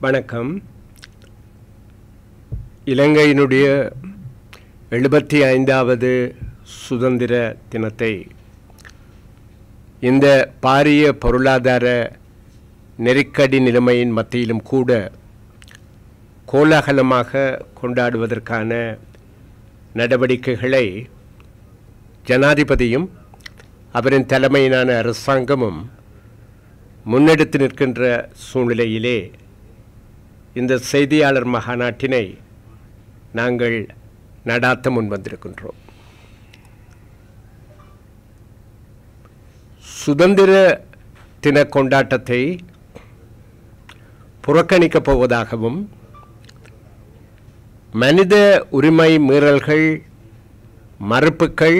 வணக்கம் இலங்கையினுடைய எழுபத்தி ஐந்தாவது சுதந்திர தினத்தை இந்த பாரிய பொருளாதார நெருக்கடி நிலைமையின் மத்தியிலும் கூட கோலாகலமாக கொண்டாடுவதற்கான நடவடிக்கைகளை ஜனாதிபதியும் அவரின் தலைமையிலான அரசாங்கமும் முன்னெடுத்து நிற்கின்ற சூழ்நிலையிலே இந்த செய்தியாளர் மகாநாட்டினை நாங்கள் நடாத்த முன்வந்திருக்கின்றோம் சுதந்திர தின கொண்டாட்டத்தை புறக்கணிக்கப் போவதாகவும் மனித உரிமை மீறல்கள் மறுப்புகள்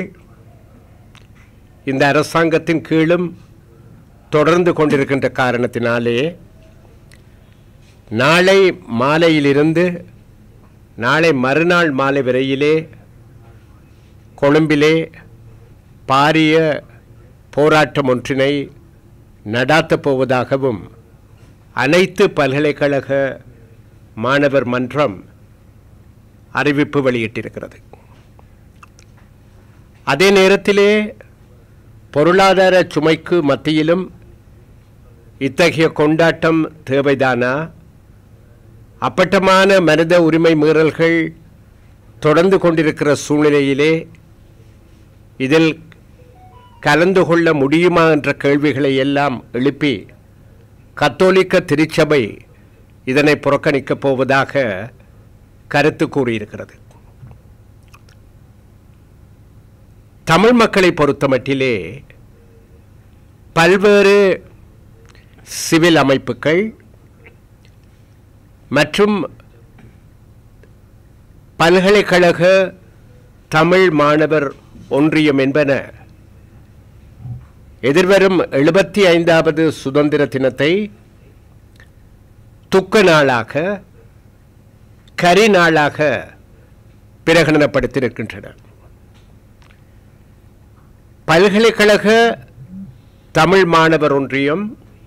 இந்த அரசாங்கத்தின் கீழும் தொடர்ந்து கொண்டிருக்கின்ற காரணத்தினாலே நாளை மாலையிலிருந்து நாளை மறுநாள் மாலை வரையிலே கொழும்பிலே பாரிய போராட்டம் ஒன்றினை நடாத்தப் போவதாகவும் அனைத்து பல்கலைக்கழக மாணவர் மன்றம் அறிவிப்பு வெளியிட்டிருக்கிறது அதே நேரத்திலே பொருளாதார சுமைக்கு மத்தியிலும் இத்தகைய கொண்டாட்டம் தேவைதானா அப்பட்டமான மனித உரிமை மீறல்கள் தொடர்ந்து கொண்டிருக்கிற சூழ்நிலையிலே இதில் கலந்து கொள்ள முடியுமா என்ற கேள்விகளை எல்லாம் எழுப்பி கத்தோலிக்க திருச்சபை இதனை புறக்கணிக்கப் போவதாக கருத்து கூறியிருக்கிறது தமிழ் மக்களை பொறுத்தமட்டிலே பல்வேறு சிவில் அமைப்புகள் மற்றும் பல்கலைக்கழக தமிழ் மாணவர் ஒன்றியம் என்பன எதிர்வரும் எழுபத்தி ஐந்தாவது சுதந்திர தினத்தை துக்க நாளாக கரி நாளாக பிரகடனப்படுத்தியிருக்கின்றன பல்கலைக்கழக தமிழ் மாணவர் ஒன்றியம்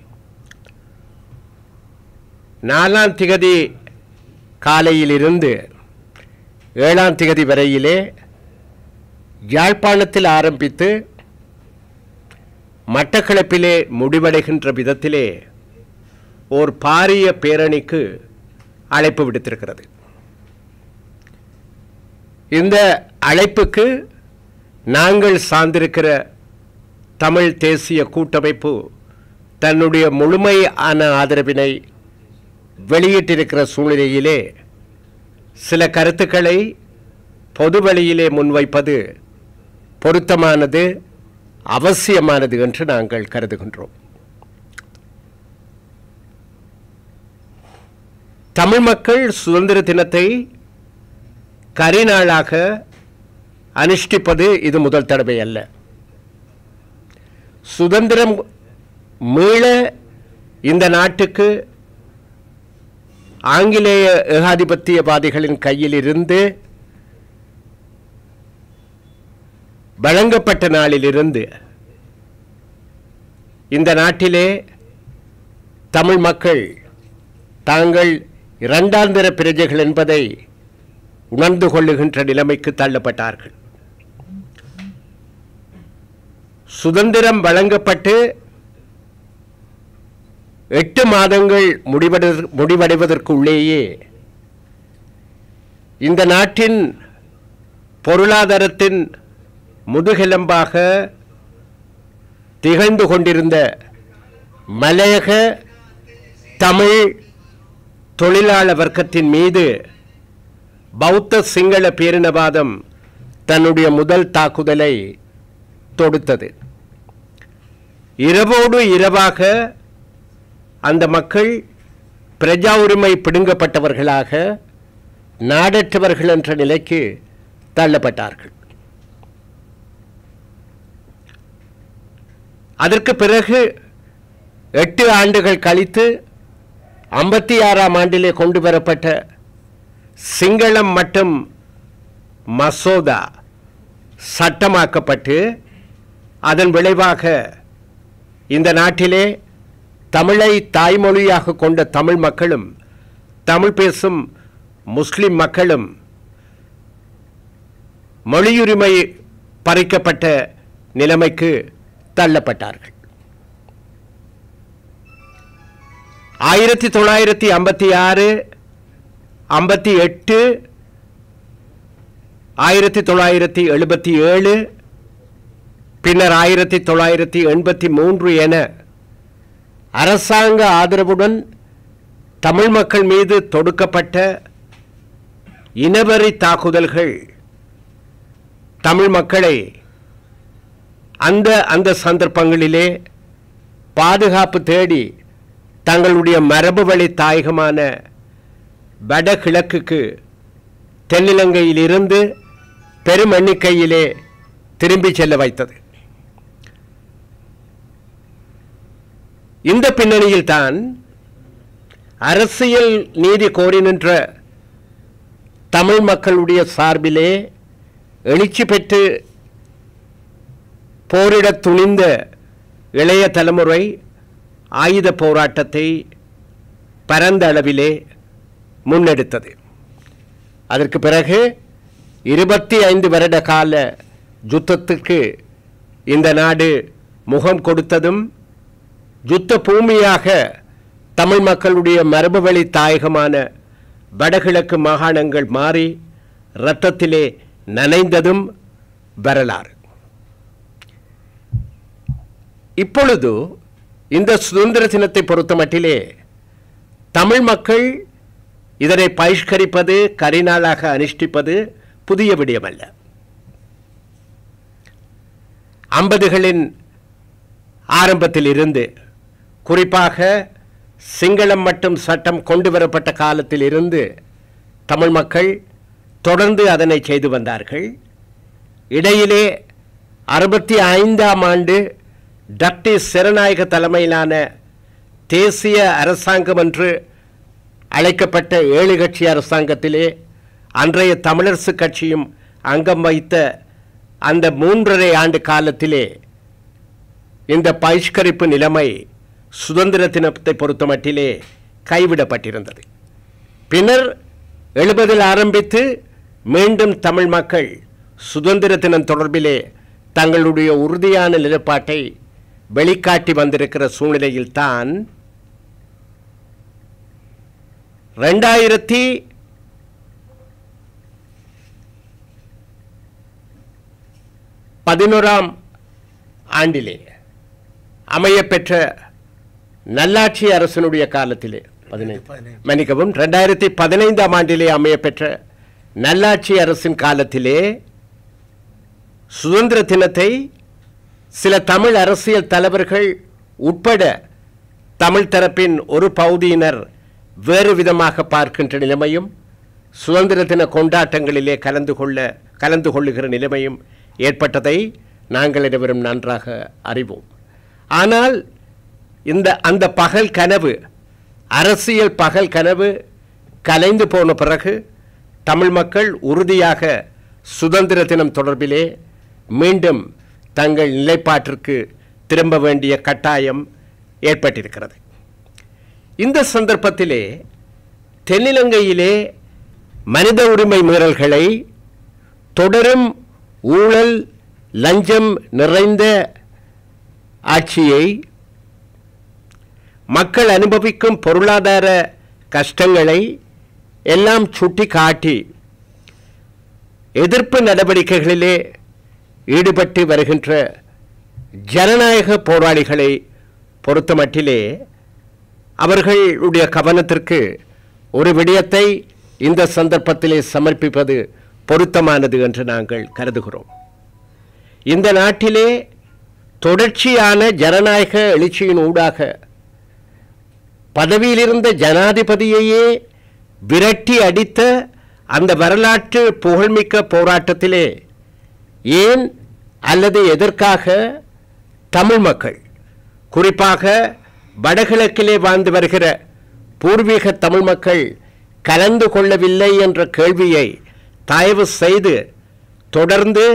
நாலாம் திகதி காலையிலிருந்து ஏழாம் திகதி வரையிலே யாழ்ப்பாணத்தில் ஆரம்பித்து மட்டக்களப்பிலே முடிவடைகின்ற விதத்திலே ஓர் பாரிய பேரணிக்கு அழைப்பு விடுத்திருக்கிறது இந்த அழைப்புக்கு நாங்கள் சார்ந்திருக்கிற தமிழ் தேசிய கூட்டமைப்பு தன்னுடைய முழுமையான ஆதரவினை வெளியிட்டிருக்கிற சூழ்நிலையிலே சில கருத்துக்களை பொது வழியிலே முன்வைப்பது பொருத்தமானது அவசியமானது என்று நாங்கள் கருதுகின்றோம் தமிழ் மக்கள் சுதந்திர தினத்தை கரிநாளாக அனுஷ்டிப்பது இது முதல் தடவை அல்ல சுதந்திரம் மீள இந்த நாட்டுக்கு ஆங்கிலேய ஏகாதிபத்தியவாதிகளின் கையில் இருந்து வழங்கப்பட்ட நாளிலிருந்து இந்த நாட்டிலே தமிழ் மக்கள் தாங்கள் இரண்டாந்திர பிரஜைகள் என்பதை உணர்ந்து கொள்ளுகின்ற நிலைமைக்கு தள்ளப்பட்டார்கள் சுதந்திரம் வழங்கப்பட்டு எட்டு மாதங்கள் முடிவடை முடிவடைவதற்குள்ளேயே இந்த நாட்டின் பொருளாதாரத்தின் முதுகெலும்பாக திகழ்ந்து கொண்டிருந்த மலையக தமிழ் தொழிலாள வர்க்கத்தின் மீது பௌத்த சிங்கள பேரினவாதம் தன்னுடைய முதல் தாக்குதலை தொடுத்தது இரவோடு இரவாக அந்த மக்கள் பிரஜா உரிமை பிடுங்கப்பட்டவர்களாக நாடற்றவர்கள் என்ற நிலைக்கு தள்ளப்பட்டார்கள் அதற்கு பிறகு எட்டு ஆண்டுகள் கழித்து ஐம்பத்தி ஆறாம் ஆண்டிலே கொண்டு வரப்பட்ட சிங்களம் மற்றும் மசோதா சட்டமாக்கப்பட்டு அதன் விளைவாக இந்த நாட்டிலே தமிழை தாய்மொழியாக கொண்ட தமிழ் மக்களும் தமிழ் பேசும் முஸ்லிம் மக்களும் மொழியுரிமை பறிக்கப்பட்ட நிலைமைக்கு தள்ளப்பட்டார்கள் ஆயிரத்தி தொள்ளாயிரத்தி ஐம்பத்தி ஆறு ஐம்பத்தி எட்டு ஆயிரத்தி தொள்ளாயிரத்தி எழுபத்தி ஏழு பின்னர் ஆயிரத்தி தொள்ளாயிரத்தி எண்பத்தி மூன்று என அரசாங்க ஆதரவுடன் தமிழ் மக்கள் மீது தொடுக்கப்பட்ட இனவெறி தாக்குதல்கள் தமிழ் மக்களை அந்த அந்த சந்தர்ப்பங்களிலே பாதுகாப்பு தேடி தங்களுடைய மரபு வழி தாயகமான வடகிழக்குக்கு தென்னிலங்கையிலிருந்து பெரும் எண்ணிக்கையிலே திரும்பி செல்ல வைத்தது இந்த பின்னணியில்தான் அரசியல் நீதி கோரி நின்ற தமிழ் மக்களுடைய சார்பிலே எழுச்சி பெற்று போரிடத் துணிந்த இளைய தலைமுறை ஆயுத போராட்டத்தை பரந்த அளவிலே முன்னெடுத்தது அதற்கு பிறகு இருபத்தி ஐந்து வருட கால யுத்தத்துக்கு இந்த நாடு முகம் கொடுத்ததும் யுத்த பூமியாக தமிழ் மக்களுடைய மரபுவழி தாயகமான வடகிழக்கு மாகாணங்கள் மாறி இரத்தத்திலே நனைந்ததும் வரலாறு இப்பொழுது இந்த சுதந்திர தினத்தை பொறுத்த மட்டிலே தமிழ் மக்கள் இதனை பகிஷ்கரிப்பது கரிநாளாக அனுஷ்டிப்பது புதிய விடயமல்ல ஐம்பதுகளின் ஆரம்பத்தில் இருந்து குறிப்பாக சிங்களம் மட்டும் சட்டம் கொண்டு வரப்பட்ட காலத்தில் இருந்து தமிழ் மக்கள் தொடர்ந்து அதனை செய்து வந்தார்கள் இடையிலே அறுபத்தி ஐந்தாம் ஆண்டு டக்டிஸ் சிறநாயக தலைமையிலான தேசிய அரசாங்கம் என்று அழைக்கப்பட்ட ஏழு கட்சி அரசாங்கத்திலே அன்றைய தமிழரசு கட்சியும் அங்கம் வைத்த அந்த மூன்றரை ஆண்டு காலத்திலே இந்த பகிஷ்கரிப்பு நிலைமை சுதந்திர தினத்தை பொறுத்த மட்டிலே கைவிடப்பட்டிருந்தது பின்னர் எழுபதில் ஆரம்பித்து மீண்டும் தமிழ் மக்கள் சுதந்திர தினம் தொடர்பிலே தங்களுடைய உறுதியான நிலைப்பாட்டை வெளிக்காட்டி வந்திருக்கிற சூழ்நிலையில்தான் ரெண்டாயிரத்தி பதினோராம் ஆண்டிலே அமையப்பெற்ற நல்லாட்சி அரசனுடைய காலத்திலே பதினைந்து மன்னிக்கவும் ரெண்டாயிரத்தி பதினைந்தாம் ஆண்டிலே அமையப்பெற்ற நல்லாட்சி அரசின் காலத்திலே சுதந்திர தினத்தை சில தமிழ் அரசியல் தலைவர்கள் உட்பட தமிழ் தரப்பின் ஒரு பகுதியினர் வேறு விதமாக பார்க்கின்ற நிலைமையும் சுதந்திர தின கொண்டாட்டங்களிலே கலந்து கொள்ள கலந்து கொள்ளுகிற நிலைமையும் ஏற்பட்டதை நாங்கள் அனைவரும் நன்றாக அறிவோம் ஆனால் இந்த அந்த பகல் கனவு அரசியல் பகல் கனவு கலைந்து போன பிறகு தமிழ் மக்கள் உறுதியாக சுதந்திர தினம் தொடர்பிலே மீண்டும் தங்கள் நிலைப்பாட்டிற்கு திரும்ப வேண்டிய கட்டாயம் ஏற்பட்டிருக்கிறது இந்த சந்தர்ப்பத்திலே தென்னிலங்கையிலே மனித உரிமை மீறல்களை தொடரும் ஊழல் லஞ்சம் நிறைந்த ஆட்சியை மக்கள் அனுபவிக்கும் பொருளாதார கஷ்டங்களை எல்லாம் சுட்டி காட்டி எதிர்ப்பு நடவடிக்கைகளிலே ஈடுபட்டு வருகின்ற ஜனநாயக போராளிகளை பொறுத்தமட்டிலே அவர்களுடைய கவனத்திற்கு ஒரு விடயத்தை இந்த சந்தர்ப்பத்திலே சமர்ப்பிப்பது பொருத்தமானது என்று நாங்கள் கருதுகிறோம் இந்த நாட்டிலே தொடர்ச்சியான ஜனநாயக எழுச்சியின் ஊடாக பதவியிலிருந்த ஜனாதிபதியையே விரட்டி அடித்த அந்த வரலாற்று புகழ்மிக்க போராட்டத்திலே ஏன் அல்லது எதற்காக தமிழ் மக்கள் குறிப்பாக வடகிழக்கிலே வாழ்ந்து வருகிற பூர்வீக தமிழ் மக்கள் கலந்து கொள்ளவில்லை என்ற கேள்வியை தயவு செய்து தொடர்ந்து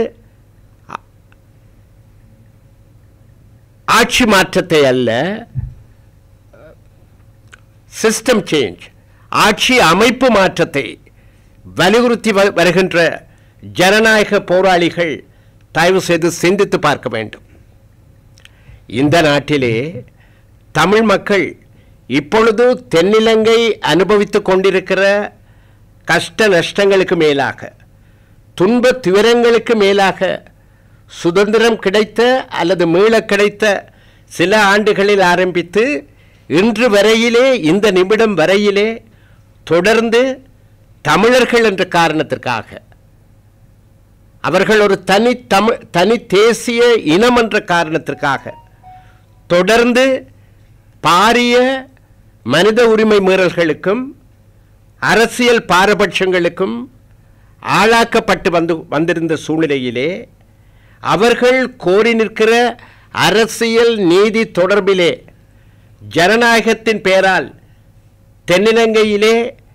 ஆட்சி மாற்றத்தை அல்ல சிஸ்டம் சேஞ்ச் ஆட்சி அமைப்பு மாற்றத்தை வலியுறுத்தி வ- வருகின்ற ஜனநாயக போராளிகள் தயவு செய்து சிந்தித்து பார்க்க வேண்டும் இந்த நாட்டிலே தமிழ் மக்கள் இப்பொழுது தென்னிலங்கை அனுபவித்துக் கொண்டிருக்கிற கஷ்ட நஷ்டங்களுக்கு மேலாக துன்ப துயரங்களுக்கு மேலாக சுதந்திரம் கிடைத்த அல்லது மீள கிடைத்த சில ஆண்டுகளில் ஆரம்பித்து இன்று வரையிலே இந்த நிமிடம் வரையிலே தொடர்ந்து தமிழர்கள் என்ற காரணத்திற்காக அவர்கள் ஒரு தனி தமிழ் தனி தேசிய இனம் என்ற காரணத்திற்காக தொடர்ந்து பாரிய மனித உரிமை மீறல்களுக்கும் அரசியல் பாரபட்சங்களுக்கும் ஆளாக்கப்பட்டு வந்து வந்திருந்த சூழ்நிலையிலே அவர்கள் கோரி நிற்கிற அரசியல் நீதி தொடர்பிலே ஜனநாயகத்தின் பெயரால் தென்னிலங்கையிலே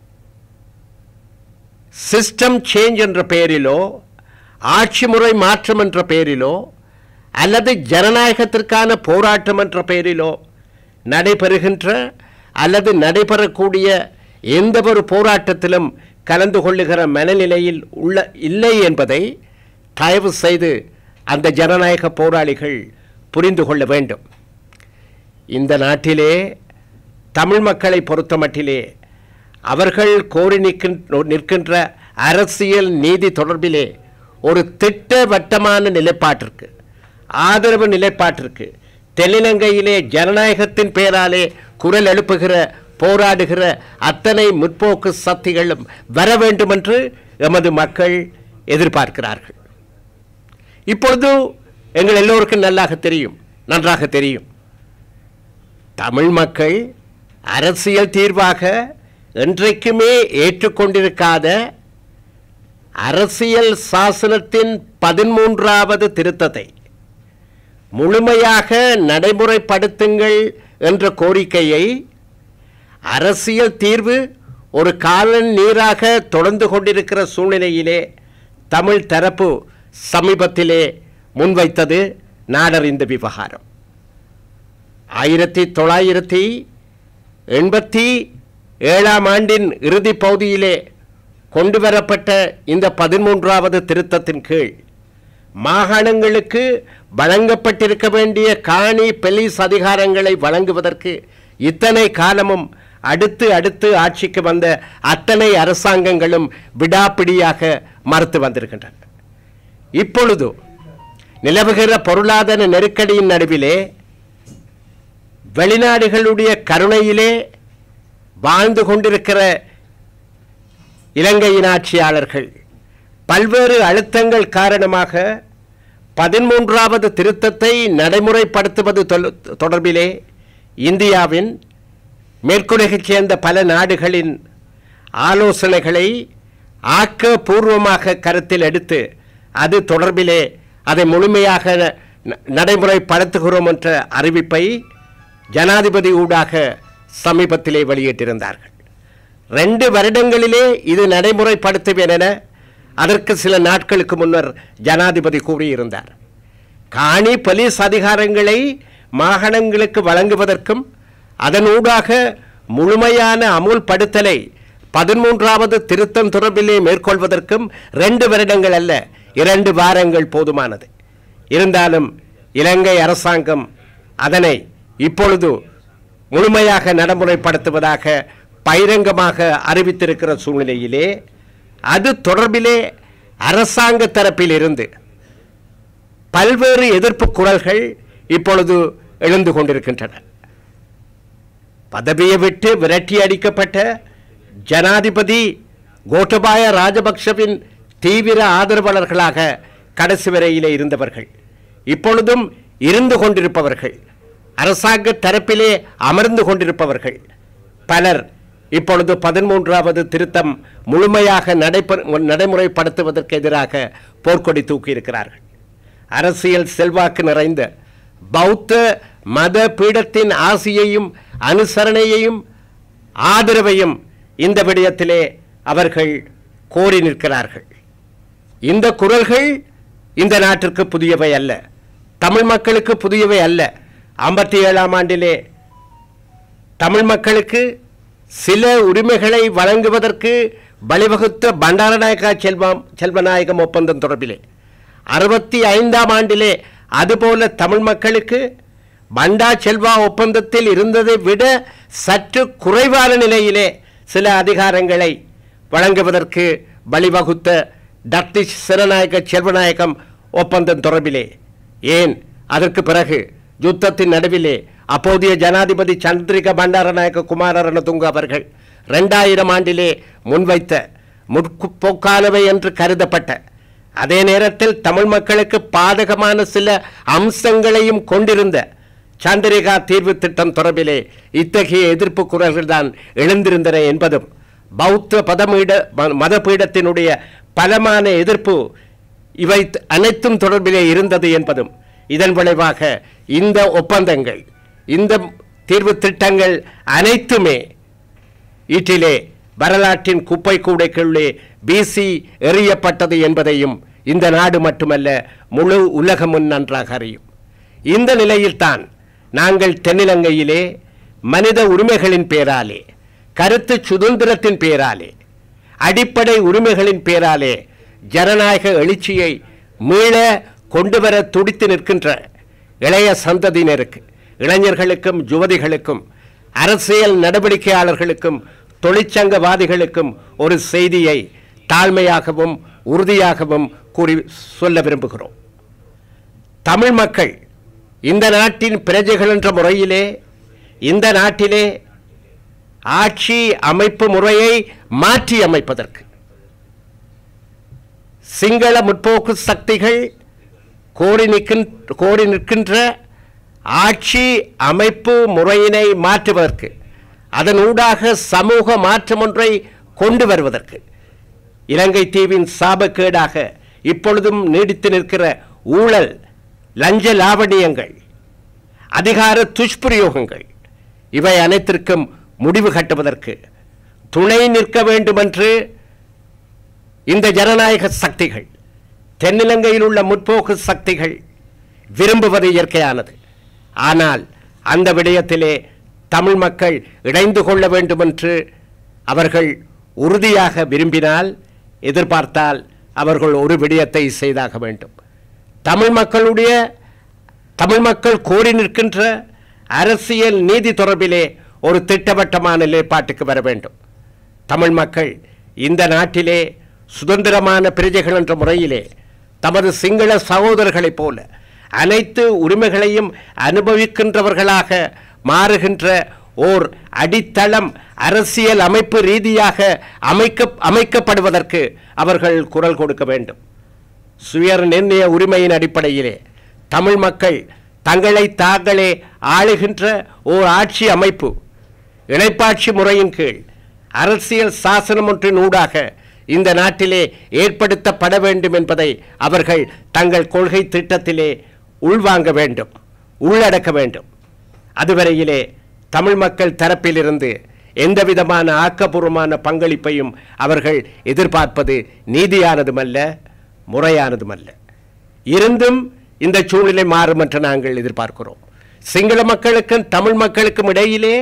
சிஸ்டம் சேஞ்ச் என்ற பெயரிலோ ஆட்சி முறை மாற்றம் என்ற பெயரிலோ அல்லது ஜனநாயகத்திற்கான போராட்டம் என்ற பெயரிலோ நடைபெறுகின்ற அல்லது நடைபெறக்கூடிய எந்த ஒரு போராட்டத்திலும் கலந்து கொள்ளுகிற மனநிலையில் உள்ள இல்லை என்பதை தயவு செய்து அந்த ஜனநாயக போராளிகள் புரிந்து கொள்ள வேண்டும் இந்த நாட்டிலே தமிழ் மக்களை பொறுத்தமட்டிலே அவர்கள் கோரி நிற்கின்ற நிற்கின்ற அரசியல் நீதி தொடர்பிலே ஒரு திட்டவட்டமான நிலைப்பாட்டிற்கு ஆதரவு நிலைப்பாட்டிற்கு தென்னிலங்கையிலே ஜனநாயகத்தின் பெயராலே குரல் எழுப்புகிற போராடுகிற அத்தனை முற்போக்கு சக்திகளும் வர வேண்டும் என்று எமது மக்கள் எதிர்பார்க்கிறார்கள் இப்பொழுது எங்கள் எல்லோருக்கும் நல்லாக தெரியும் நன்றாக தெரியும் தமிழ் மக்கள் அரசியல் தீர்வாக என்றைக்குமே ஏற்றுக்கொண்டிருக்காத அரசியல் சாசனத்தின் பதிமூன்றாவது திருத்தத்தை முழுமையாக நடைமுறைப்படுத்துங்கள் என்ற கோரிக்கையை அரசியல் தீர்வு ஒரு காலன் நீராக தொடர்ந்து கொண்டிருக்கிற சூழ்நிலையிலே தமிழ் தரப்பு சமீபத்திலே முன்வைத்தது நாடறிந்த விவகாரம் ஆயிரத்தி தொள்ளாயிரத்தி எண்பத்தி ஏழாம் ஆண்டின் இறுதி பகுதியிலே கொண்டு வரப்பட்ட இந்த பதிமூன்றாவது திருத்தத்தின் கீழ் மாகாணங்களுக்கு வழங்கப்பட்டிருக்க வேண்டிய காணி பெலிஸ் அதிகாரங்களை வழங்குவதற்கு இத்தனை காலமும் அடுத்து அடுத்து ஆட்சிக்கு வந்த அத்தனை அரசாங்கங்களும் விடாப்பிடியாக மறுத்து வந்திருக்கின்றன இப்பொழுது நிலவுகிற பொருளாதார நெருக்கடியின் நடுவிலே வெளிநாடுகளுடைய கருணையிலே வாழ்ந்து கொண்டிருக்கிற இலங்கையின் ஆட்சியாளர்கள் பல்வேறு அழுத்தங்கள் காரணமாக பதிமூன்றாவது திருத்தத்தை நடைமுறைப்படுத்துவது தொல்- தொடர்பிலே இந்தியாவின் மேற்குலகைச் சேர்ந்த பல நாடுகளின் ஆலோசனைகளை ஆக்கப்பூர்வமாக கருத்தில் எடுத்து அது தொடர்பிலே அதை முழுமையாக ந- நடைமுறைப்படுத்துகிறோம் என்ற அறிவிப்பை ஜனாதிபதி ஊடாக சமீபத்திலே வெளியிட்டிருந்தார்கள் ரெண்டு வருடங்களிலே இது நடைமுறைப்படுத்துவேன் என அதற்கு சில நாட்களுக்கு முன்னர் ஜனாதிபதி கூறியிருந்தார் காணி போலீஸ் அதிகாரங்களை மாகாணங்களுக்கு வழங்குவதற்கும் அதனூடாக முழுமையான அமுல்படுத்தலை பதிமூன்றாவது திருத்தம் தொடர்பிலே மேற்கொள்வதற்கும் ரெண்டு வருடங்கள் அல்ல இரண்டு வாரங்கள் போதுமானது இருந்தாலும் இலங்கை அரசாங்கம் அதனை இப்பொழுது முழுமையாக நடைமுறைப்படுத்துவதாக பகிரங்கமாக அறிவித்திருக்கிற சூழ்நிலையிலே அது தொடர்பிலே அரசாங்க தரப்பிலிருந்து பல்வேறு எதிர்ப்பு குரல்கள் இப்பொழுது எழுந்து கொண்டிருக்கின்றன பதவியை விட்டு விரட்டி அடிக்கப்பட்ட ஜனாதிபதி கோட்டபாய ராஜபக்ஷவின் தீவிர ஆதரவாளர்களாக கடைசி வரையிலே இருந்தவர்கள் இப்பொழுதும் இருந்து கொண்டிருப்பவர்கள் அரசாங்க தரப்பிலே அமர்ந்து கொண்டிருப்பவர்கள் பலர் இப்பொழுது பதிமூன்றாவது திருத்தம் முழுமையாக நடைபெற நடைமுறைப்படுத்துவதற்கு எதிராக போர்க்கொடி தூக்கியிருக்கிறார்கள் அரசியல் செல்வாக்கு நிறைந்த பௌத்த மத பீடத்தின் ஆசியையும் அனுசரணையையும் ஆதரவையும் இந்த விடயத்திலே அவர்கள் கோரி நிற்கிறார்கள் இந்த குரல்கள் இந்த நாட்டிற்கு புதியவை அல்ல தமிழ் மக்களுக்கு புதியவை அல்ல ஐம்பத்தி ஏழாம் ஆண்டிலே தமிழ் மக்களுக்கு சில உரிமைகளை வழங்குவதற்கு வழிவகுத்த பண்டாரநாயக்கா செல்வம் செல்வநாயகம் ஒப்பந்தம் தொடர்பிலே அறுபத்தி ஐந்தாம் ஆண்டிலே அதுபோல தமிழ் மக்களுக்கு பண்டா செல்வா ஒப்பந்தத்தில் இருந்ததை விட சற்று குறைவான நிலையிலே சில அதிகாரங்களை வழங்குவதற்கு வழிவகுத்த டக்டிஷ் சிறநாயக்க செல்வநாயகம் ஒப்பந்தம் தொடர்பிலே ஏன் அதற்கு பிறகு யுத்தத்தின் நடுவிலே அப்போதைய ஜனாதிபதி சந்திரிக பண்டாரநாயக்க குமாரரணதுங்க அவர்கள் ரெண்டாயிரம் ஆண்டிலே முன்வைத்த முற்போக்கானவை என்று கருதப்பட்ட அதே நேரத்தில் தமிழ் மக்களுக்கு பாதகமான சில அம்சங்களையும் கொண்டிருந்த சந்திரிகா தீர்வு திட்டம் தொடர்பிலே இத்தகைய எதிர்ப்பு குரல்கள் தான் எழுந்திருந்தன என்பதும் பௌத்த பதமீட ம- மதபீடத்தினுடைய பலமான எதிர்ப்பு இவை த- அனைத்தும் தொடர்பிலே இருந்தது என்பதும் இதன் விளைவாக இந்த ஒப்பந்தங்கள் இந்த தீர்வு திட்டங்கள் அனைத்துமே ஈட்டிலே வரலாற்றின் குப்பை கூடைக்குள்ளே வீசி எறியப்பட்டது என்பதையும் இந்த நாடு மட்டுமல்ல முழு உலகமும் நன்றாக அறியும் இந்த நிலையில்தான் நாங்கள் தென்னிலங்கையிலே மனித உரிமைகளின் பேராலே கருத்து சுதந்திரத்தின் பேராலே அடிப்படை உரிமைகளின் பேராலே ஜனநாயக எழுச்சியை மீள கொண்டு வர துடித்து நிற்கின்ற இளைய சந்ததியினருக்கு இளைஞர்களுக்கும் யுவதிகளுக்கும் அரசியல் நடவடிக்கையாளர்களுக்கும் தொழிற்சங்கவாதிகளுக்கும் ஒரு செய்தியை தாழ்மையாகவும் உறுதியாகவும் கூறி சொல்ல விரும்புகிறோம் தமிழ் மக்கள் இந்த நாட்டின் பிரஜைகள் என்ற முறையிலே இந்த நாட்டிலே ஆட்சி அமைப்பு முறையை மாற்றி அமைப்பதற்கு சிங்கள முற்போக்கு சக்திகள் கோரி நிற்கின் கோரி நிற்கின்ற ஆட்சி அமைப்பு முறையினை மாற்றுவதற்கு அதன் ஊடாக சமூக மாற்றம் ஒன்றை கொண்டு வருவதற்கு இலங்கை தீவின் சாபக்கேடாக இப்பொழுதும் நீடித்து நிற்கிற ஊழல் லஞ்ச லாவணியங்கள் அதிகார துஷ்பிரயோகங்கள் இவை அனைத்திற்கும் முடிவு கட்டுவதற்கு துணை நிற்க வேண்டுமென்று இந்த ஜனநாயக சக்திகள் தென்னிலங்கையில் உள்ள முற்போக்கு சக்திகள் விரும்புவது இயற்கையானது ஆனால் அந்த விடயத்திலே தமிழ் மக்கள் இணைந்து கொள்ள வேண்டுமென்று அவர்கள் உறுதியாக விரும்பினால் எதிர்பார்த்தால் அவர்கள் ஒரு விடயத்தை செய்தாக வேண்டும் தமிழ் மக்களுடைய தமிழ் மக்கள் கோரி நிற்கின்ற அரசியல் நீதி தொடர்பிலே ஒரு திட்டவட்டமான நிலைப்பாட்டுக்கு வர வேண்டும் தமிழ் மக்கள் இந்த நாட்டிலே சுதந்திரமான பிரஜைகள் என்ற முறையிலே தமது சிங்கள சகோதரர்களைப் போல அனைத்து உரிமைகளையும் அனுபவிக்கின்றவர்களாக மாறுகின்ற ஓர் அடித்தளம் அரசியல் அமைப்பு ரீதியாக அமைக்க அமைக்கப்படுவதற்கு அவர்கள் குரல் கொடுக்க வேண்டும் சுய நிர்ணய உரிமையின் அடிப்படையிலே தமிழ் மக்கள் தங்களை தாங்களே ஆளுகின்ற ஓர் ஆட்சி அமைப்பு இணைப்பாட்சி முறையின் கீழ் அரசியல் சாசனம் ஒன்றின் ஊடாக இந்த நாட்டிலே ஏற்படுத்தப்பட வேண்டும் என்பதை அவர்கள் தங்கள் கொள்கை திட்டத்திலே உள்வாங்க வேண்டும் உள்ளடக்க வேண்டும் அதுவரையிலே தமிழ் மக்கள் தரப்பிலிருந்து எந்தவிதமான ஆக்கப்பூர்வமான பங்களிப்பையும் அவர்கள் எதிர்பார்ப்பது நீதியானதுமல்ல முறையானதுமல்ல இருந்தும் இந்த சூழ்நிலை மாறும் என்று நாங்கள் எதிர்பார்க்கிறோம் சிங்கள மக்களுக்கும் தமிழ் மக்களுக்கும் இடையிலே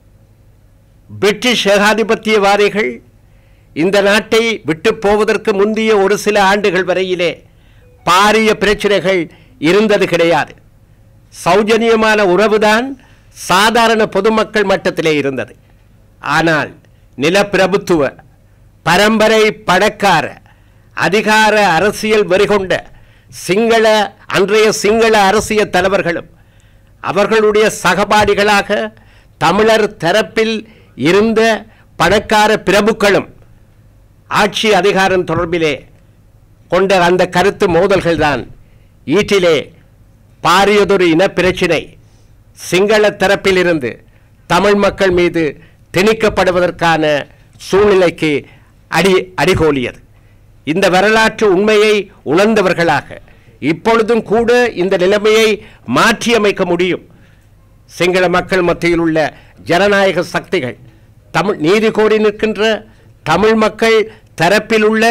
பிரிட்டிஷ் ஏகாதிபத்தியவாதிகள் இந்த நாட்டை விட்டு போவதற்கு முந்தைய ஒரு சில ஆண்டுகள் வரையிலே பாரிய பிரச்சனைகள் இருந்தது கிடையாது சௌஜன்யமான உறவுதான் சாதாரண பொதுமக்கள் மட்டத்திலே இருந்தது ஆனால் நிலப்பிரபுத்துவ பரம்பரை பணக்கார அதிகார அரசியல் வெறிகொண்ட சிங்கள அன்றைய சிங்கள அரசியல் தலைவர்களும் அவர்களுடைய சகபாடிகளாக தமிழர் தரப்பில் இருந்த பணக்கார பிரபுக்களும் ஆட்சி அதிகாரம் தொடர்பிலே கொண்ட அந்த கருத்து மோதல்கள்தான் ஈட்டிலே பாரியதொரு இனப்பிரச்சினை சிங்கள தரப்பிலிருந்து தமிழ் மக்கள் மீது திணிக்கப்படுவதற்கான சூழ்நிலைக்கு அடி அடிகோலியது இந்த வரலாற்று உண்மையை உணர்ந்தவர்களாக இப்பொழுதும் கூட இந்த நிலைமையை மாற்றியமைக்க முடியும் சிங்கள மக்கள் மத்தியில் உள்ள ஜனநாயக சக்திகள் தமிழ் நீதி கோரி நிற்கின்ற தமிழ் மக்கள் தரப்பில் உள்ள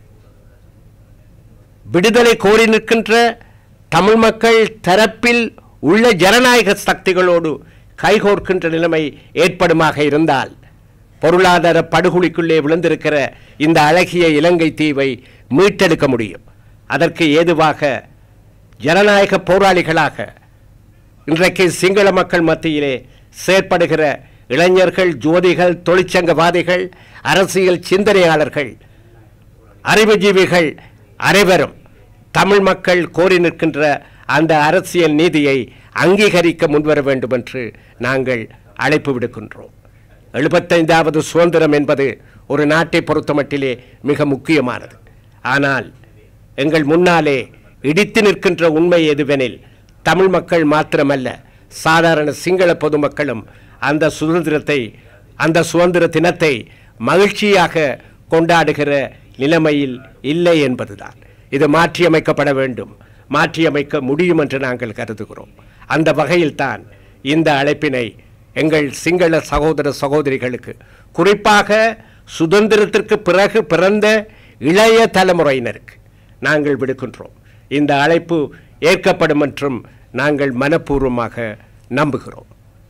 விடுதலை கோரி நிற்கின்ற தமிழ் மக்கள் தரப்பில் உள்ள ஜனநாயக சக்திகளோடு கைகோர்க்கின்ற நிலைமை ஏற்படுமாக இருந்தால் பொருளாதார படுகொலிக்குள்ளே விழுந்திருக்கிற இந்த அழகிய இலங்கை தீவை மீட்டெடுக்க முடியும் அதற்கு ஏதுவாக ஜனநாயக போராளிகளாக இன்றைக்கு சிங்கள மக்கள் மத்தியிலே செயற்படுகிற இளைஞர்கள் ஜோதிகள் தொழிற்சங்கவாதிகள் அரசியல் சிந்தனையாளர்கள் அறிவுஜீவிகள் அனைவரும் தமிழ் மக்கள் கோரி நிற்கின்ற அந்த அரசியல் நீதியை அங்கீகரிக்க முன்வர வேண்டும் என்று நாங்கள் அழைப்பு விடுக்கின்றோம் எழுபத்தைந்தாவது சுதந்திரம் என்பது ஒரு நாட்டை பொறுத்தமட்டிலே மிக முக்கியமானது ஆனால் எங்கள் முன்னாலே இடித்து நிற்கின்ற உண்மை எதுவெனில் தமிழ் மக்கள் மாத்திரமல்ல சாதாரண சிங்கள பொதுமக்களும் அந்த சுதந்திரத்தை அந்த சுதந்திர தினத்தை மகிழ்ச்சியாக கொண்டாடுகிற நிலைமையில் இல்லை என்பதுதான் இது மாற்றியமைக்கப்பட வேண்டும் மாற்றியமைக்க முடியும் என்று நாங்கள் கருதுகிறோம் அந்த வகையில்தான் இந்த அழைப்பினை எங்கள் சிங்கள சகோதர சகோதரிகளுக்கு குறிப்பாக சுதந்திரத்திற்கு பிறகு பிறந்த இளைய தலைமுறையினருக்கு நாங்கள் விடுக்கின்றோம் இந்த அழைப்பு ஏற்கப்படும் என்றும் நாங்கள் மனப்பூர்வமாக நம்புகிறோம்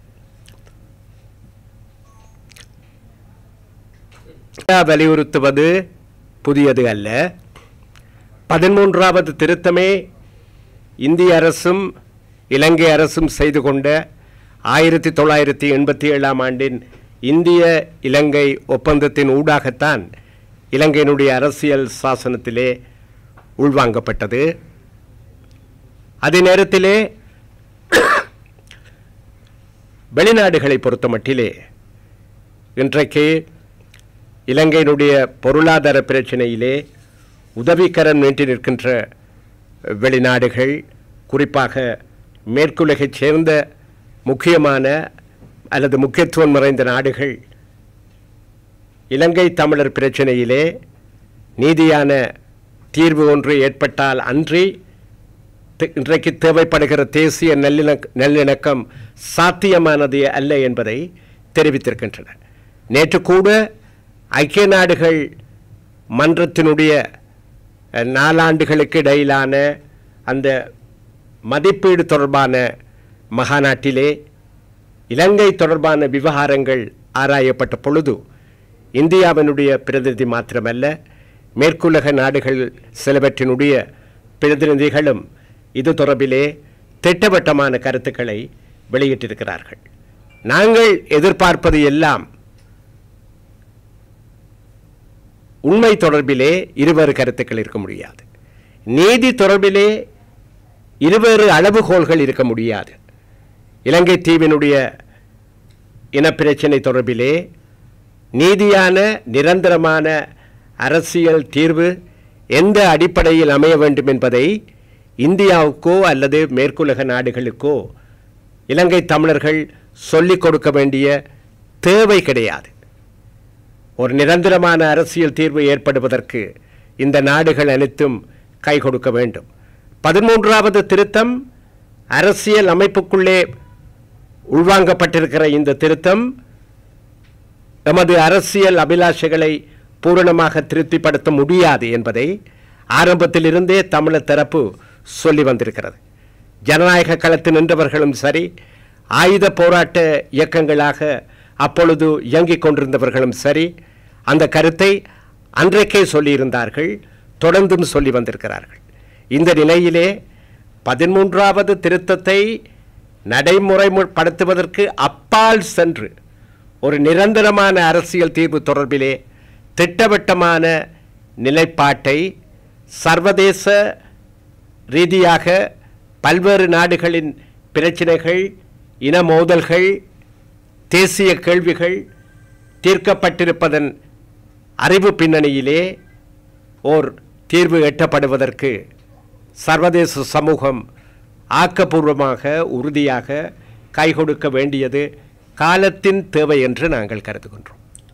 வலியுறுத்துவது புதியது அல்ல பதிமூன்றாவது திருத்தமே இந்திய அரசும் இலங்கை அரசும் செய்து கொண்ட ஆயிரத்தி தொள்ளாயிரத்தி எண்பத்தி ஏழாம் ஆண்டின் இந்திய இலங்கை ஒப்பந்தத்தின் ஊடாகத்தான் இலங்கையினுடைய அரசியல் சாசனத்திலே உள்வாங்கப்பட்டது அதே நேரத்திலே வெளிநாடுகளை பொறுத்தமட்டிலே இன்றைக்கு இலங்கையினுடைய பொருளாதார பிரச்சனையிலே உதவிக்கரம் நீட்டி நிற்கின்ற வெளிநாடுகள் குறிப்பாக மேற்குலகைச் சேர்ந்த முக்கியமான அல்லது முக்கியத்துவம் நிறைந்த நாடுகள் இலங்கை தமிழர் பிரச்சனையிலே நீதியான தீர்வு ஒன்று ஏற்பட்டால் அன்றி தி- இன்றைக்கு தேவைப்படுகிற தேசிய நல்லிணக் நல்லிணக்கம் சாத்தியமானது அல்ல என்பதை தெரிவித்திருக்கின்றன நேற்று கூட ஐக்கிய நாடுகள் மன்றத்தினுடைய அஹ், நாலாண்டுகளுக்கு இடையிலான அந்த மதிப்பீடு தொடர்பான மகாநாட்டிலே இலங்கை தொடர்பான விவகாரங்கள் ஆராயப்பட்ட பொழுது இந்தியாவினுடைய பிரதிநிதி மாத்திரமல்ல மேற்குலக நாடுகள் சிலவற்றினுடைய பிரதிநிதிகளும் இது தொடர்பிலே திட்டவட்டமான கருத்துக்களை வெளியிட்டிருக்கிறார்கள் நாங்கள் எதிர்பார்ப்பது எல்லாம் உண்மை தொடர்பிலே இருவேறு கருத்துக்கள் இருக்க முடியாது நீதி தொடர்பிலே இருவேறு அளவுகோல்கள் இருக்க முடியாது இலங்கை தீவினுடைய இனப்பிரச்சினை தொடர்பிலே நீதியான நிரந்தரமான அரசியல் தீர்வு எந்த அடிப்படையில் அமைய வேண்டும் என்பதை இந்தியாவுக்கோ அல்லது மேற்குலக நாடுகளுக்கோ இலங்கை தமிழர்கள் சொல்லிக் கொடுக்க வேண்டிய தேவை கிடையாது ஒரு நிரந்தரமான அரசியல் தீர்வு ஏற்படுவதற்கு இந்த நாடுகள் அனைத்தும் கை கொடுக்க வேண்டும் பதிமூன்றாவது திருத்தம் அரசியல் அமைப்புக்குள்ளே உள்வாங்கப்பட்டிருக்கிற இந்த திருத்தம் எமது அரசியல் அபிலாஷைகளை பூரணமாக திருப்திப்படுத்த முடியாது என்பதை ஆரம்பத்திலிருந்தே தமிழர் தரப்பு சொல்லி வந்திருக்கிறது ஜனநாயக களத்தில் நின்றவர்களும் சரி ஆயுத போராட்ட இயக்கங்களாக அப்பொழுது இயங்கிக் கொண்டிருந்தவர்களும் சரி அந்த கருத்தை அன்றைக்கே சொல்லியிருந்தார்கள் தொடர்ந்தும் சொல்லி வந்திருக்கிறார்கள் இந்த நிலையிலே பதிமூன்றாவது திருத்தத்தை நடைமுறைப்படுத்துவதற்கு அப்பால் சென்று ஒரு நிரந்தரமான அரசியல் தீர்வு தொடர்பிலே திட்டவட்டமான நிலைப்பாட்டை சர்வதேச ரீதியாக பல்வேறு நாடுகளின் பிரச்சினைகள் இன மோதல்கள் தேசிய கேள்விகள் தீர்க்கப்பட்டிருப்பதன் அறிவு பின்னணியிலே ஓர் தீர்வு எட்டப்படுவதற்கு சர்வதேச சமூகம் ஆக்கப்பூர்வமாக உறுதியாக கை கொடுக்க வேண்டியது காலத்தின் தேவை என்று நாங்கள் கருதுகின்றோம்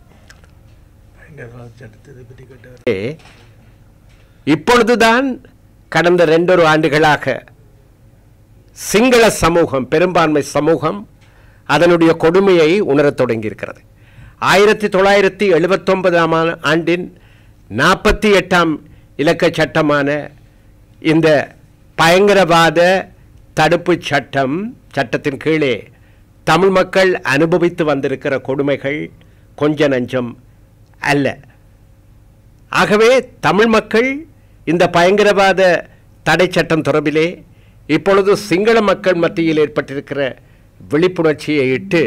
ஏ, இப்பொழுதுதான் கடந்த ரெண்டொரு ஆண்டுகளாக சிங்கள சமூகம் பெரும்பான்மை சமூகம் அதனுடைய கொடுமையை உணரத் தொடங்கியிருக்கிறது ஆயிரத்தி தொள்ளாயிரத்தி எழுபத்தொன்பதாம் ஆ- ஆண்டின் நாற்பத்தி எட்டாம் இலக்க சட்டமான இந்த பயங்கரவாத தடுப்பு சட்டம் சட்டத்தின் கீழே தமிழ் மக்கள் அனுபவித்து வந்திருக்கிற கொடுமைகள் கொஞ்ச நஞ்சம் அல்ல ஆகவே தமிழ் மக்கள் இந்த பயங்கரவாத தடை சட்டம் தொடர்பிலே இப்பொழுது சிங்கள மக்கள் மத்தியில் ஏற்பட்டிருக்கிற விழிப்புணர்ச்சியை இட்டு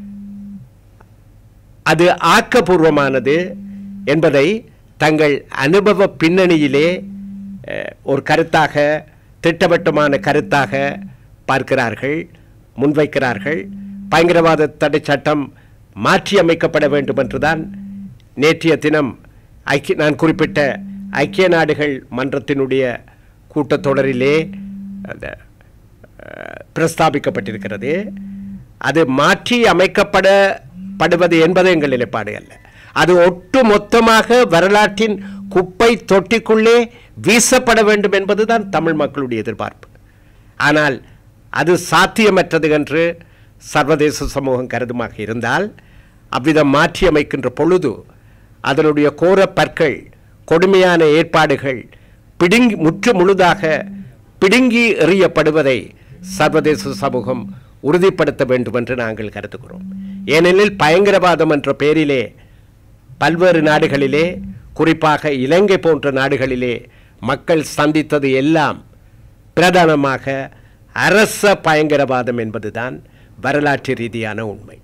அது ஆக்கபூர்வமானது என்பதை தங்கள் அனுபவ பின்னணியிலே அஹ், ஒரு கருத்தாக திட்டவட்டமான கருத்தாக பார்க்கிறார்கள் முன்வைக்கிறார்கள் பயங்கரவாத தடை சட்டம் மாற்றி அமைக்கப்பட வேண்டும் என்றுதான் நேற்றைய தினம் ஐக்கிய நான் குறிப்பிட்ட ஐக்கிய நாடுகள் மன்றத்தினுடைய கூட்டத்தொடரிலே அந்த அஹ், பிரஸ்தாபிக்கப்பட்டிருக்கிறது அது மாற்றி அமைக்கப்பட படுவது என்பது எங்கள் நிலைப்பாடு அல்ல அது ஒட்டு மொத்தமாக வரலாற்றின் குப்பை தொட்டிக்குள்ளே வீசப்பட வேண்டும் என்பதுதான் தமிழ் மக்களுடைய எதிர்பார்ப்பு ஆனால் அது சாத்தியமற்றது என்று சர்வதேச சமூகம் கருதுமாக இருந்தால் அவ்விதம் மாற்றி அமைக்கின்ற பொழுது அதனுடைய கோர பற்கள் கொடுமையான ஏற்பாடுகள் பிடுங்கி முற்று முழுதாக பிடுங்கி எறியப்படுவதை சர்வதேச சமூகம் உறுதிப்படுத்த வேண்டும் என்று நாங்கள் கருதுகிறோம் ஏனெனில் பயங்கரவாதம் என்ற பெயரிலே பல்வேறு நாடுகளிலே குறிப்பாக இலங்கை போன்ற நாடுகளிலே மக்கள் சந்தித்தது எல்லாம் பிரதானமாக அரச பயங்கரவாதம் என்பதுதான் வரலாற்று ரீதியான உண்மை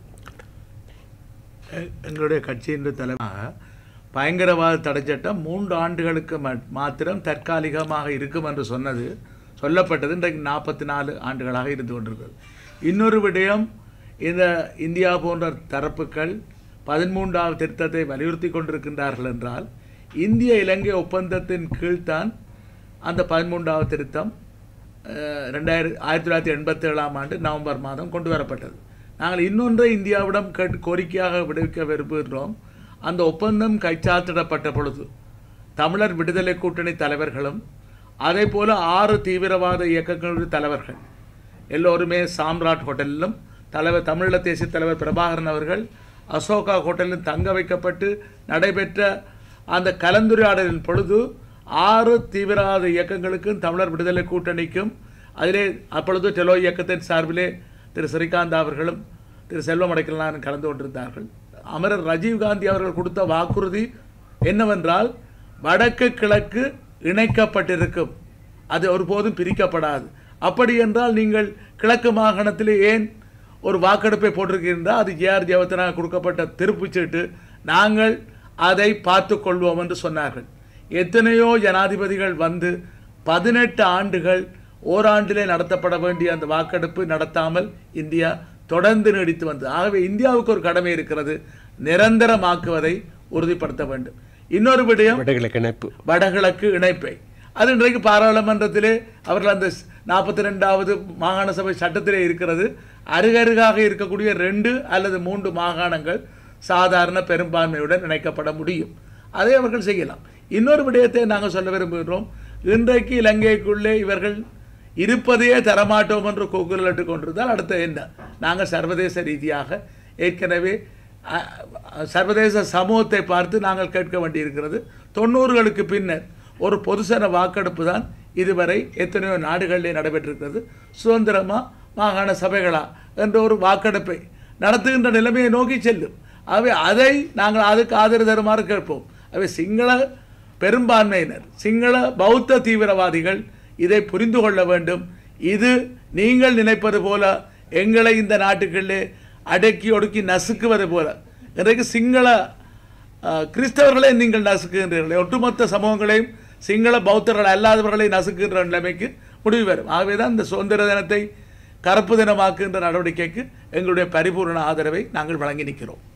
எ- எங்களுடைய கட்சியின் தலைவராக பயங்கரவாத தடை சட்டம் மூன்று ஆண்டுகளுக்கு ம- மாத்திரம் தற்காலிகமாக இருக்கும் என்று சொன்னது சொல்லப்பட்டது இன்றைக்கு நாற்பத்தி நாலு ஆண்டுகளாக இருந்து கொண்டிருக்கிறது இன்னொரு விடயம் இந்த இந்தியா போன்ற தரப்புகள் பதிமூன்றாவது திருத்தத்தை வலியுறுத்தி கொண்டிருக்கின்றார்கள் என்றால் இந்திய இலங்கை ஒப்பந்தத்தின் கீழ்தான் அந்த பதிமூன்றாவது திருத்தம் அஹ், ரெண்டாயிரம் ஆயிரத்தி தொள்ளாயிரத்தி எண்பத்தி ஏழாம் ஆண்டு நவம்பர் மாதம் கொண்டு வரப்பட்டது நாங்கள் இன்னொன்றை இந்தியாவிடம் கேட்டு கோரிக்கையாக விடுவிக்க விரும்புகிறோம் அந்த ஒப்பந்தம் கைச்சாத்திடப்பட்ட பொழுது தமிழர் விடுதலை கூட்டணி தலைவர்களும் அதே போல ஆறு தீவிரவாத இயக்கங்களுடைய தலைவர்கள் எல்லோருமே சாம்ராட் ஹோட்டலிலும் தலைவர் தமிழீழ தேசிய தலைவர் பிரபாகரன் அவர்கள் அசோகா ஹோட்டலில் தங்க வைக்கப்பட்டு நடைபெற்ற அந்த கலந்துரையாடலின் பொழுது ஆறு தீவிரவாத இயக்கங்களுக்கும் தமிழர் விடுதலை கூட்டணிக்கும் அதிலே அப்பொழுது டெலோ இயக்கத்தின் சார்பிலே திரு ஸ்ரீகாந்த் அவர்களும் திரு செல்வம் அடைக்கலான் கலந்து கொண்டிருந்தார்கள் அமரர் ராஜீவ்காந்தி அவர்கள் கொடுத்த வாக்குறுதி என்னவென்றால் வடக்கு கிழக்கு இணைக்கப்பட்டிருக்கும் அது ஒருபோதும் பிரிக்கப்படாது அப்படி என்றால் நீங்கள் கிழக்கு மாகாணத்திலே ஏன் ஒரு வாக்கெடுப்பை போட்டிருக்கின்றா அது ஜேஆர் ஜெயவர்த்தனாக கொடுக்கப்பட்ட திருப்புச்சீட்டு நாங்கள் அதை பார்த்து கொள்வோம் என்று சொன்னார்கள் எத்தனையோ ஜனாதிபதிகள் வந்து பதினெட்டு ஆண்டுகள் ஓராண்டிலே நடத்தப்பட வேண்டிய அந்த வாக்கெடுப்பு நடத்தாமல் இந்தியா தொடர்ந்து நீடித்து வந்தது ஆகவே இந்தியாவுக்கு ஒரு கடமை இருக்கிறது நிரந்தரமாக்குவதை உறுதிப்படுத்த வேண்டும் இன்னொரு விடயம் விடுதலைக்கு இணைப்பு வடகிழக்கு இணைப்பை அது இன்றைக்கு பாராளுமன்றத்திலே அவர்கள் அந்த நாற்பத்தி ரெண்டாவது மாகாண சபை சட்டத்திலே இருக்கிறது அருகருகாக இருக்கக்கூடிய ரெண்டு அல்லது மூன்று மாகாணங்கள் சாதாரண பெரும்பான்மையுடன் இணைக்கப்பட முடியும் அதை அவர்கள் செய்யலாம் இன்னொரு விடயத்தை நாங்கள் சொல்ல விரும்புகிறோம் இன்றைக்கு இலங்கைக்குள்ளே இவர்கள் இருப்பதையே தரமாட்டோம் என்று கூக்குரலிட்டு கொண்டிருந்தால் அடுத்த என்ன நாங்கள் சர்வதேச ரீதியாக ஏற்கனவே அ- அ- சர்வதேச சமூகத்தை பார்த்து நாங்கள் கேட்க வேண்டியிருக்கிறது தொண்ணூறுகளுக்கு பின்னர் ஒரு பொதுசன வாக்கெடுப்பு தான் இதுவரை எத்தனையோ நாடுகளிலே நடைபெற்றிருக்கிறது சுதந்திரமா மாகாண சபைகளா என்ற ஒரு வாக்கெடுப்பை நடத்துகின்ற நிலைமையை நோக்கி செல்லும் ஆகவே அதை நாங்கள் அதுக்கு ஆதரவு தருமாறு கேட்போம் ஆகவே சிங்கள பெரும்பான்மையினர் சிங்கள பௌத்த தீவிரவாதிகள் இதை புரிந்து கொள்ள வேண்டும் இது நீங்கள் நினைப்பது போல எங்களை இந்த நாட்டுகளிலே அடக்கி ஒடுக்கி நசுக்குவது போல இன்றைக்கு சிங்கள அஹ், கிறிஸ்தவர்களை நீங்கள் நசுக்குகின்றீர்கள் ஒட்டுமொத்த சமூகங்களையும் சிங்கள பௌத்தர்கள் அல்லாதவர்களை நசுக்குகின்ற நிலைமைக்கு முடிவு வரும் ஆகவே தான் இந்த சுதந்திர தினத்தை கருப்பு தினமாக்குகின்ற நடவடிக்கைக்கு எங்களுடைய பரிபூரண ஆதரவை நாங்கள் வழங்கி நிற்கிறோம்